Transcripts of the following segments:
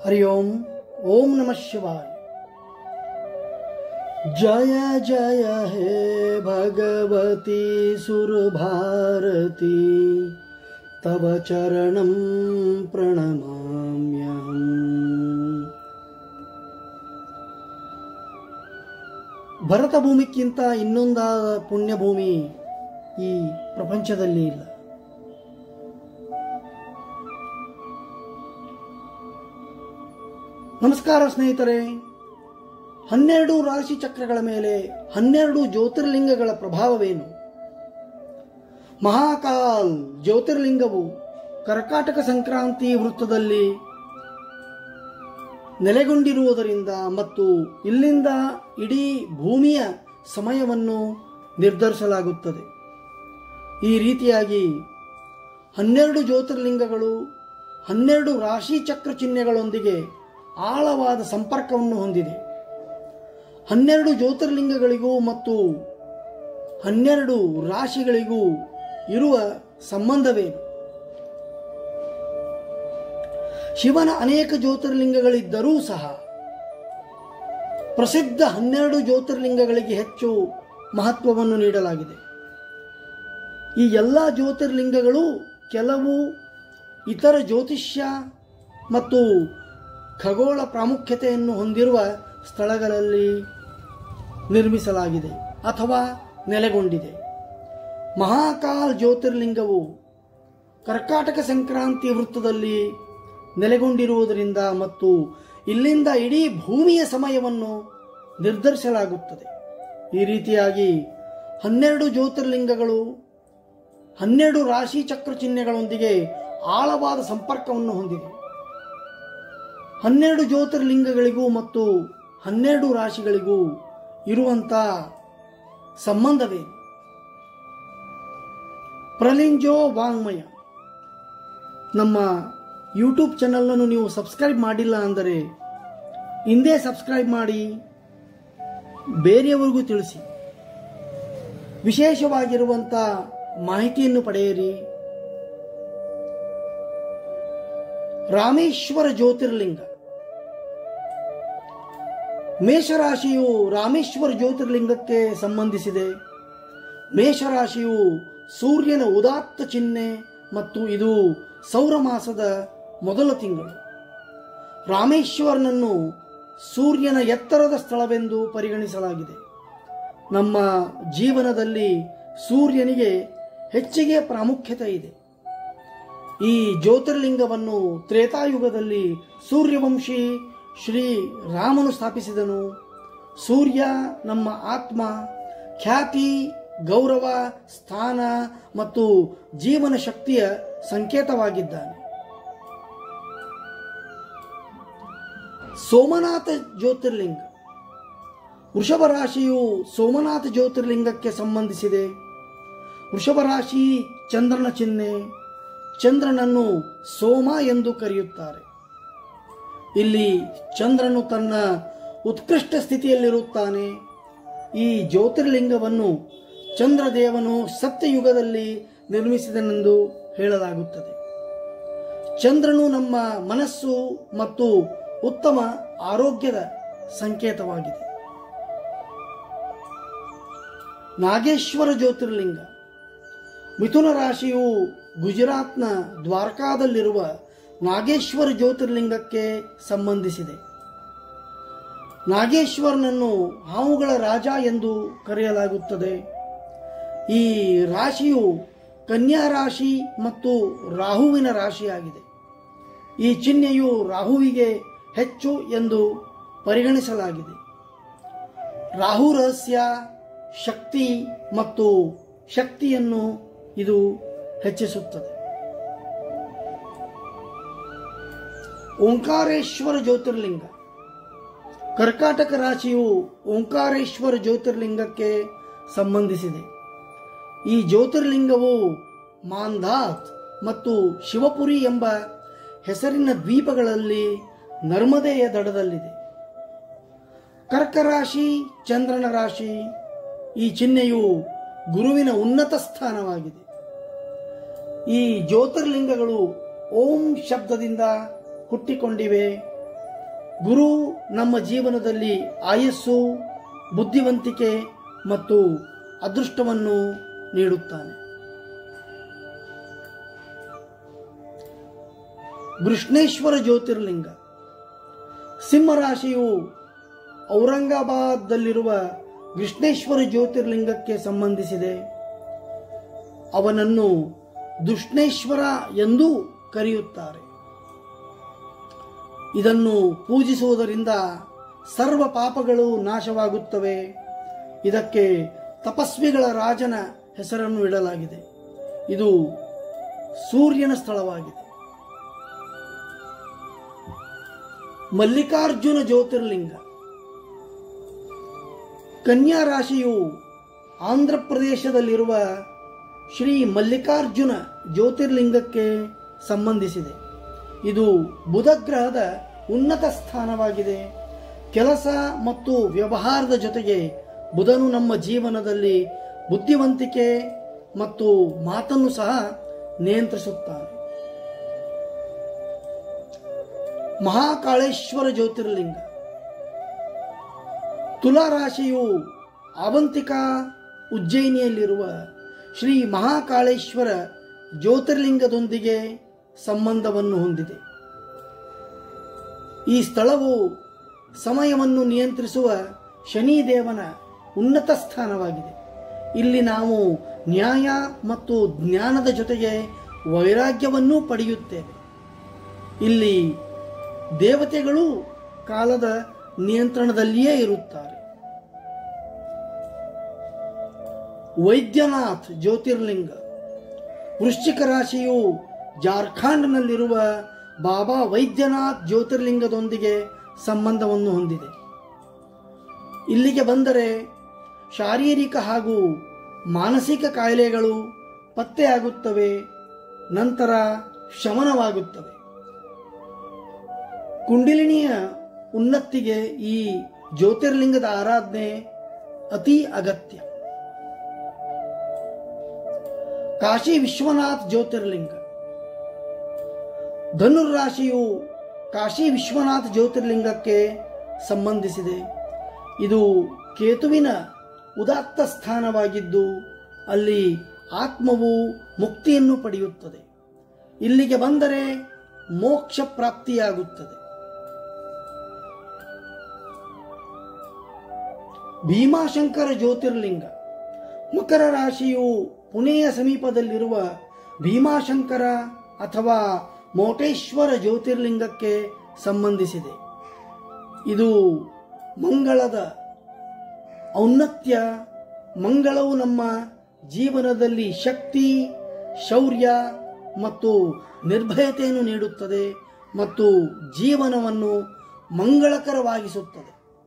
ಹರಿ ಓಂ ಓಂ ನಮಃ ಶಿವಾಯ ಜಯ ಜಯ ಹೇ ಭಗವತಿ ಸುರಭಾರತಿ ತವ ಚರಣಂ ಪ್ರಣಮಾಮ್ಯಹಂ ಭರತ ಭೂಮಿಕ್ಕಿಂತ ಇನ್ನೊಂದಾದ ಪುಣ್ಯಭೂಮಿ ಈ ಪ್ರಪಂಚದಲ್ಲಿ ಇಲ್ಲ ನಮಸ್ಕಾರ ಸ್ನೇಹಿತರೆ ಹನ್ನೆರಡು ರಾಶಿ ಚಕ್ರಗಳ ಮೇಲೆ ಹನ್ನೆರಡು ಜ್ಯೋತಿರ್ಲಿಂಗಗಳ ಪ್ರಭಾವವೇನು ಮಹಾಕಾಲ್ ಜ್ಯೋತಿರ್ಲಿಂಗವು ಕರ್ಕಾಟಕ ಸಂಕ್ರಾಂತಿ ವೃತ್ತದಲ್ಲಿ ನೆಲೆಗೊಂಡಿರುವುದರಿಂದ ಮತ್ತು ಇಲ್ಲಿಂದ ಇಡೀ ಭೂಮಿಯ ಸಮಯವನ್ನು ನಿರ್ಧರಿಸಲಾಗುತ್ತದೆ ಈ ರೀತಿಯಾಗಿ ಹನ್ನೆರಡು ಜ್ಯೋತಿರ್ಲಿಂಗಗಳು ಹನ್ನೆರಡು ರಾಶಿ ಚಕ್ರ ಚಿಹ್ನೆಗಳೊಂದಿಗೆ ಆಳವಾದ ಸಂಪರ್ಕವನ್ನು ಹೊಂದಿದೆ ಹನ್ನೆರಡು ಜ್ಯೋತಿರ್ಲಿಂಗಗಳಿಗೂ ಮತ್ತು ಹನ್ನೆರಡು ರಾಶಿಗಳಿಗೂ ಇರುವ ಸಂಬಂಧವೇನು ಶಿವನ ಅನೇಕ ಜ್ಯೋತಿರ್ಲಿಂಗಗಳಿದ್ದರೂ ಸಹ ಪ್ರಸಿದ್ಧ ಹನ್ನೆರಡು ಜ್ಯೋತಿರ್ಲಿಂಗಗಳಿಗೆ ಹೆಚ್ಚು ಮಹತ್ವವನ್ನು ನೀಡಲಾಗಿದೆ ಈ ಎಲ್ಲ ಜ್ಯೋತಿರ್ಲಿಂಗಗಳು ಕೆಲವು ಇತರ ಜ್ಯೋತಿಷ್ಯ ಮತ್ತು ಖಗೋಳ ಪ್ರಾಮುಖ್ಯತೆಯನ್ನು ಹೊಂದಿರುವ ಸ್ಥಳಗಳಲ್ಲಿ ನಿರ್ಮಿಸಲಾಗಿದೆ ಅಥವಾ ನೆಲೆಗೊಂಡಿದೆ ಮಹಾಕಾಲ್ ಜ್ಯೋತಿರ್ಲಿಂಗವು ಕರ್ಕಾಟಕ ಸಂಕ್ರಾಂತಿ ವೃತ್ತದಲ್ಲಿ ನೆಲೆಗೊಂಡಿರುವುದರಿಂದ ಮತ್ತು ಇಲ್ಲಿಂದ ಇಡೀ ಭೂಮಿಯ ಸಮಯವನ್ನು ನಿರ್ಧರಿಸಲಾಗುತ್ತದೆ ಈ ರೀತಿಯಾಗಿ ಹನ್ನೆರಡು ಜ್ಯೋತಿರ್ಲಿಂಗಗಳು ಹನ್ನೆರಡು ರಾಶಿ ಚಕ್ರ ಚಿಹ್ನೆಗಳೊಂದಿಗೆ ಆಳವಾದ ಸಂಪರ್ಕವನ್ನು ಹೊಂದಿದೆ ಹನ್ನೆರಡು ಜ್ಯೋತಿರ್ಲಿಂಗಗಳಿಗೂ ಮತ್ತು ಹನ್ನೆರಡು ರಾಶಿಗಳಿಗೂ ಇರುವಂತ ಸಂಬಂಧವೇನು ಪ್ರಲಿಂಜೋ ವಾಂಗ್ಮಯ ನಮ್ಮ ಯೂಟ್ಯೂಬ್ ಚಾನಲನ್ನು ನೀವು ಸಬ್ಸ್ಕ್ರೈಬ್ ಮಾಡಿಲ್ಲ ಅಂದರೆ ಹಿಂದೆ ಸಬ್ಸ್ಕ್ರೈಬ್ ಮಾಡಿ ಬೇರೆಯವರಿಗೂ ತಿಳಿಸಿ ವಿಶೇಷವಾಗಿರುವಂಥ ಮಾಹಿತಿಯನ್ನು ಪಡೆಯಿರಿ ರಾಮೇಶ್ವರ ಜ್ಯೋತಿರ್ಲಿಂಗ ಮೇಷರಾಶಿಯು ರಾಮೇಶ್ವರ ಜ್ಯೋತಿರ್ಲಿಂಗಕ್ಕೆ ಸಂಬಂಧಿಸಿದೆ ಮೇಷರಾಶಿಯು ಸೂರ್ಯನ ಉದಾತ್ತ ಚಿಹ್ನೆ ಮತ್ತು ಇದು ಸೌರ ಮಾಸದ ಮೊದಲ ತಿಂಗಳು ರಾಮೇಶ್ವರನನ್ನು ಸೂರ್ಯನ ಎತ್ತರದ ಸ್ಥಳವೆಂದು ಪರಿಗಣಿಸಲಾಗಿದೆ ನಮ್ಮ ಜೀವನದಲ್ಲಿ ಸೂರ್ಯನಿಗೆ ಹೆಚ್ಚಿಗೆ ಪ್ರಾಮುಖ್ಯತೆ ಇದೆ ಈ ಜ್ಯೋತಿರ್ಲಿಂಗವನ್ನು ತ್ರೇತಾಯುಗದಲ್ಲಿ ಸೂರ್ಯವಂಶಿ ಶ್ರೀ ರಾಮನು ಸ್ಥಾಪಿಸಿದನು ಸೂರ್ಯ ನಮ್ಮ ಆತ್ಮ ಖ್ಯಾತಿ ಗೌರವ ಸ್ಥಾನ ಮತ್ತು ಜೀವನ ಶಕ್ತಿಯ ಸಂಕೇತವಾಗಿದ್ದಾನೆ ಸೋಮನಾಥ ಜ್ಯೋತಿರ್ಲಿಂಗ ವೃಷಭ ರಾಶಿಯು ಸೋಮನಾಥ ಜ್ಯೋತಿರ್ಲಿಂಗಕ್ಕೆ ಸಂಬಂಧಿಸಿದೆ ವೃಷಭ ರಾಶಿ ಚಂದ್ರನ ಚಿಹ್ನೆ ಚಂದ್ರನನ್ನು ಸೋಮ ಎಂದು ಕರೆಯುತ್ತಾರೆ ಇಲ್ಲಿ ಚಂದ್ರನು ತನ್ನ ಉತ್ಕೃಷ್ಟ ಸ್ಥಿತಿಯಲ್ಲಿರುತ್ತಾನೆ ಈ ಜ್ಯೋತಿರ್ಲಿಂಗವನ್ನು ಚಂದ್ರದೇವನು ಸತ್ಯಯುಗದಲ್ಲಿ ನಿರ್ಮಿಸಿದನೆಂದು ಹೇಳಲಾಗುತ್ತದೆ ಚಂದ್ರನು ನಮ್ಮ ಮನಸ್ಸು ಮತ್ತು ಉತ್ತಮ ಆರೋಗ್ಯದ ಸಂಕೇತವಾಗಿದೆ ನಾಗೇಶ್ವರ ಜ್ಯೋತಿರ್ಲಿಂಗ ಮಿಥುನ ರಾಶಿಯು ಗುಜರಾತ್ನ ದ್ವಾರಕಾದಲ್ಲಿರುವ ನಾಗೇಶ್ವರ ಜ್ಯೋತಿರ್ಲಿಂಗಕ್ಕೆ ಸಂಬಂಧಿಸಿದೆ ನಾಗೇಶ್ವರನನ್ನು ಹಾವುಗಳ ರಾಜ ಎಂದು ಕರೆಯಲಾಗುತ್ತದೆ ಈ ರಾಶಿಯು ಕನ್ಯಾ ರಾಶಿ ಮತ್ತು ರಾಹುವಿನ ರಾಶಿಯಾಗಿದೆ ಈ ಚಿಹ್ನೆಯು ರಾಹುವಿಗೆ ಹೆಚ್ಚು ಎಂದು ಪರಿಗಣಿಸಲಾಗಿದೆ ರಾಹು ರಹಸ್ಯ ಶಕ್ತಿ ಮತ್ತು ಶಕ್ತಿಯನ್ನು ಇದು ಹೆಚ್ಚಿಸುತ್ತದೆ ಓಂಕಾರೇಶ್ವರ ಜ್ಯೋತಿರ್ಲಿಂಗ ಕರ್ಕಾಟಕ ರಾಶಿಯು ಓಂಕಾರೇಶ್ವರ ಜ್ಯೋತಿರ್ಲಿಂಗಕ್ಕೆ ಸಂಬಂಧಿಸಿದೆ ಈ ಜ್ಯೋತಿರ್ಲಿಂಗವು ಮಾಂಧಾತ್ ಮತ್ತು ಶಿವಪುರಿ ಎಂಬ ಹೆಸರಿನ ದ್ವೀಪಗಳಲ್ಲಿ ನರ್ಮದೆಯ ದಡದಲ್ಲಿದೆ ಕರ್ಕರಾಶಿ ಚಂದ್ರನ ರಾಶಿ ಈ ಚಿಹ್ನೆಯು ಗುರುವಿನ ಉನ್ನತ ಸ್ಥಾನವಾಗಿದೆ ಈ ಜ್ಯೋತಿರ್ಲಿಂಗಗಳು ಓಂ ಶಬ್ದದಿಂದ ಹುಟ್ಟಿಕೊಂಡಿವೆ ಗುರು ನಮ್ಮ ಜೀವನದಲ್ಲಿ ಆಯಸ್ಸು ಬುದ್ಧಿವಂತಿಕೆ ಮತ್ತು ಅದೃಷ್ಟವನ್ನು ನೀಡುತ್ತಾನೆ ಕೃಷ್ಣೇಶ್ವರ ಜ್ಯೋತಿರ್ಲಿಂಗ ಸಿಂಹರಾಶಿಯು ಔರಂಗಾಬಾದ್ದಲ್ಲಿರುವ ಕೃಷ್ಣೇಶ್ವರ ಜ್ಯೋತಿರ್ಲಿಂಗಕ್ಕೆ ಸಂಬಂಧಿಸಿದೆ ಅವನನ್ನು ದುಷ್ಣೇಶ್ವರ ಎಂದೂ ಕರೆಯುತ್ತಾರೆ ಇದನ್ನು ಪೂಜಿಸುವುದರಿಂದ ಸರ್ವ ಪಾಪಗಳು ನಾಶವಾಗುತ್ತವೆ ಇದಕ್ಕೆ ತಪಸ್ವಿಗಳ ರಾಜನ ಹೆಸರನ್ನು ಇಡಲಾಗಿದೆ ಇದು ಸೂರ್ಯನ ಸ್ಥಳವಾಗಿದೆ ಮಲ್ಲಿಕಾರ್ಜುನ ಜ್ಯೋತಿರ್ಲಿಂಗ ಕನ್ಯಾ ರಾಶಿಯು ಆಂಧ್ರ ಪ್ರದೇಶದಲ್ಲಿರುವ ಶ್ರೀ ಮಲ್ಲಿಕಾರ್ಜುನ ಜ್ಯೋತಿರ್ಲಿಂಗಕ್ಕೆ ಸಂಬಂಧಿಸಿದೆ ಇದು ಬುಧ ಗ್ರಹದ ಉನ್ನತ ಸ್ಥಾನವಾಗಿದೆ ಕೆಲಸ ಮತ್ತು ವ್ಯವಹಾರದ ಜೊತೆಗೆ ಬುಧನು ನಮ್ಮ ಜೀವನದಲ್ಲಿ ಬುದ್ಧಿವಂತಿಕೆ ಮತ್ತು ಮಾತನ್ನು ಸಹ ನಿಯಂತ್ರಿಸುತ್ತಾನೆ ಮಹಾಕಾಳೇಶ್ವರ ಜ್ಯೋತಿರ್ಲಿಂಗ ತುಲಾ ರಾಶಿಯು ಆವಂತಿಕ ಉಜ್ಜಯಿನಿಯಲ್ಲಿರುವ ಶ್ರೀ ಮಹಾಕಾಳೇಶ್ವರ ಜ್ಯೋತಿರ್ಲಿಂಗದೊಂದಿಗೆ ಸಂಬಂಧವನ್ನು ಹೊಂದಿದೆ ಈ ಸ್ಥಳವು ಸಮಯವನ್ನು ನಿಯಂತ್ರಿಸುವ ಶನಿದೇವನ ಉನ್ನತ ಸ್ಥಾನವಾಗಿದೆ ಇಲ್ಲಿ ನಾವು ನ್ಯಾಯ ಮತ್ತು ಜ್ಞಾನದ ಜೊತೆಗೆ ವೈರಾಗ್ಯವನ್ನೂ ಪಡೆಯುತ್ತೇವೆ ಇಲ್ಲಿ ದೇವತೆಗಳು ಕಾಲದ ನಿಯಂತ್ರಣದಲ್ಲಿಯೇ ಇರುತ್ತಾರೆ ವೈದ್ಯನಾಥ್ ಜ್ಯೋತಿರ್ಲಿಂಗ ವೃಶ್ಚಿಕ ರಾಶಿಯು ಜಾರ್ಖಂಡ್ನಲ್ಲಿರುವ ಬಾಬಾ ವೈದ್ಯನಾಥ್ ಜ್ಯೋತಿರ್ಲಿಂಗದೊಂದಿಗೆ ಸಂಬಂಧವನ್ನು ಹೊಂದಿದೆ ಇಲ್ಲಿಗೆ ಬಂದರೆ ಶಾರೀರಿಕ ಹಾಗೂ ಮಾನಸಿಕ ಕಾಯಿಲೆಗಳು ಪತ್ತೆಯಾಗುತ್ತವೆ ನಂತರ ಶಮನವಾಗುತ್ತವೆ ಕುಂಡಲಿನಿಯ ಉನ್ನತಿಗೆ ಈ ಜ್ಯೋತಿರ್ಲಿಂಗದ ಆರಾಧನೆ ಅತಿ ಅಗತ್ಯ ಕಾಶಿ ವಿಶ್ವನಾಥ್ ಜ್ಯೋತಿರ್ಲಿಂಗ ಧನುರ್ರಾಶಿಯು ಕಾಶಿ ವಿಶ್ವನಾಥ್ ಜ್ಯೋತಿರ್ಲಿಂಗಕ್ಕೆ ಸಂಬಂಧಿಸಿದೆ ಇದು ಕೇತುವಿನ ಉದಾತ್ತ ಸ್ಥಾನವಾಗಿದ್ದು ಅಲ್ಲಿ ಆತ್ಮವು ಮುಕ್ತಿಯನ್ನು ಪಡೆಯುತ್ತದೆ ಇಲ್ಲಿಗೆ ಬಂದರೆ ಮೋಕ್ಷ ಪ್ರಾಪ್ತಿಯಾಗುತ್ತದೆ ಭೀಮಾಶಂಕರ ಜ್ಯೋತಿರ್ಲಿಂಗ ಮಕರ ರಾಶಿಯು ಪುಣೆಯ ಸಮೀಪದಲ್ಲಿರುವ ಭೀಮಾಶಂಕರ ಅಥವಾ ಮೋಟೇಶ್ವರ ಜ್ಯೋತಿರ್ಲಿಂಗಕ್ಕೆ ಸಂಬಂಧಿಸಿದೆ ಇದು ಮಂಗಳದ ಔನ್ನತ್ಯ ಮಂಗಳವು ನಮ್ಮ ಜೀವನದಲ್ಲಿ ಶಕ್ತಿ ಶೌರ್ಯ ಮತ್ತು ನಿರ್ಭಯತೆಯನ್ನು ನೀಡುತ್ತದೆ ಮತ್ತು ಜೀವನವನ್ನು ಮಂಗಳಕರವಾಗಿಸುತ್ತದೆ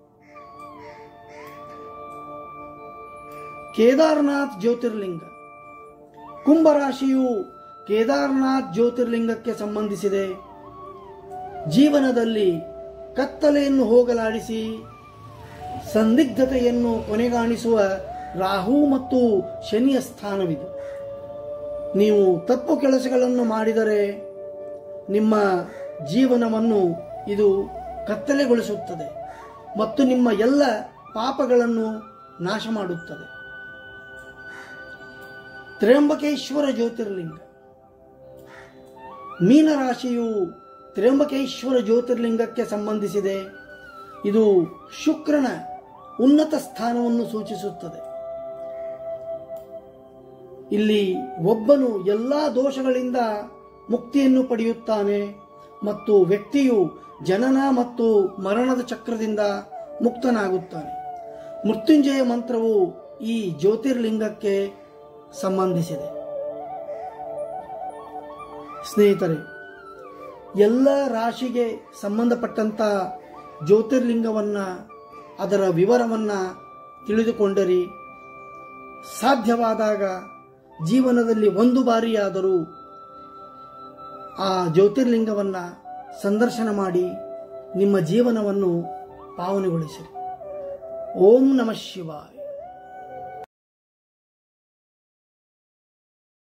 ಕೇದಾರ್ನಾಥ್ ಜ್ಯೋತಿರ್ಲಿಂಗ ಕುಂಭರಾಶಿಯು ಕೇದಾರ್ನಾಥ್ ಜ್ಯೋತಿರ್ಲಿಂಗಕ್ಕೆ ಸಂಬಂಧಿಸಿದೆ ಜೀವನದಲ್ಲಿ ಕತ್ತಲೆಯನ್ನು ಹೋಗಲಾಡಿಸಿ ಸಂದಿಗ್ಧತೆಯನ್ನು ಕೊನೆಗಾಣಿಸುವ ರಾಹು ಮತ್ತು ಶನಿಯ ಸ್ಥಾನವಿದು ನೀವು ತಪ್ಪು ಕೆಲಸಗಳನ್ನು ಮಾಡಿದರೆ ನಿಮ್ಮ ಜೀವನವನ್ನು ಇದು ಕತ್ತಲೆಗೊಳಿಸುತ್ತದೆ ಮತ್ತು ನಿಮ್ಮ ಎಲ್ಲ ಪಾಪಗಳನ್ನು ನಾಶ ಮಾಡುತ್ತದೆ ತ್ರ್ಯಂಬಕೇಶ್ವರ ಜ್ಯೋತಿರ್ಲಿಂಗ ಮೀನರಾಶಿಯು ತ್ರ್ಯಂಬಕೇಶ್ವರ ಜ್ಯೋತಿರ್ಲಿಂಗಕ್ಕೆ ಸಂಬಂಧಿಸಿದೆ ಇದು ಶುಕ್ರನ ಉನ್ನತ ಸ್ಥಾನವನ್ನು ಸೂಚಿಸುತ್ತದೆ ಇಲ್ಲಿ ಒಬ್ಬನು ಎಲ್ಲಾ ದೋಷಗಳಿಂದ ಮುಕ್ತಿಯನ್ನು ಪಡೆಯುತ್ತಾನೆ ಮತ್ತು ವ್ಯಕ್ತಿಯು ಜನನ ಮತ್ತು ಮರಣದ ಚಕ್ರದಿಂದ ಮುಕ್ತನಾಗುತ್ತಾನೆ ಮೃತ್ಯುಂಜಯ ಮಂತ್ರವು ಈ ಜ್ಯೋತಿರ್ಲಿಂಗಕ್ಕೆ ಸಂಬಂಧಿಸಿದೆ ಸ್ನೇಹಿತರೆ ಎಲ್ಲ ರಾಶಿಗೆ ಸಂಬಂಧಪಟ್ಟಂತ ಜ್ಯೋತಿರ್ಲಿಂಗವನ್ನ ಅದರ ವಿವರವನ್ನ ತಿಳಿದುಕೊಂಡರಿ ಸಾಧ್ಯವಾದಾಗ ಜೀವನದಲ್ಲಿ ಒಂದು ಬಾರಿಯಾದರೂ ಆ ಜ್ಯೋತಿರ್ಲಿಂಗವನ್ನ ಸಂದರ್ಶನ ಮಾಡಿ ನಿಮ್ಮ ಜೀವನವನ್ನು ಪಾವನೆಗೊಳಿಸಿರಿ ಓಂ ನಮಃ ಶಿವಾಯ